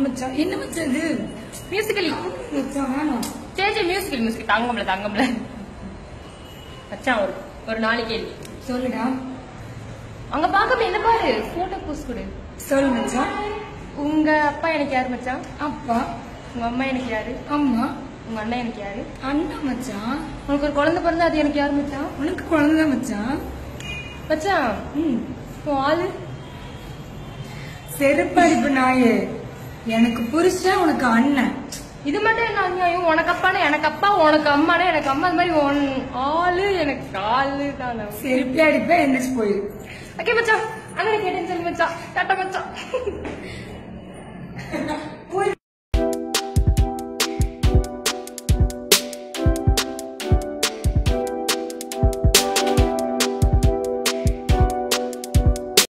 மச்சான் என்ன மச்சான் இது மியூசிக்கலி மச்சான் வேணாம் சரி சரி மியூசிக்கல் மியூசிக் தங்கம்ல தங்கம்ல மச்சான் ஒரு ஒரு நாளைக்கு கேள்வி சொல்லுடா அங்க பாக்க என்ன பாரு போட்டோ போஸ்ட் கொடு சொல்லு மச்சான் உங்க அப்பா எனக்கு யாரு மச்சான் அப்பா உங்க அம்மா எனக்கு யாரு அம்மா உங்க அண்ணன் எனக்கு யாரு அண்ணா மச்சான் உனக்கு ஒரு குழந்தை பிறந்தா அது எனக்கு யாரு மச்சான் உனக்கு குழந்தை மச்சான் மச்சான் ம் உன் ஆளு செருப்படிப்பு நாயே எனக்கு புருஷன் உனக்கு அண்ணன் இது மட்டும் என்ன அநியாயம் உனக்கு அப்பானா எனக்கு அப்பா உனக்கு அம்மானா எனக்கு அம்மா அது மாதிரி உன் ஆளு எனக்கு ஆளு தான் செருப்பி அடிப்பேன் எந்திரிச்சு போயிரு ஓகே மச்சான் அண்ணனை கேட்டேன்னு சொல்லி மச்சான் டாட்டா மச்சான்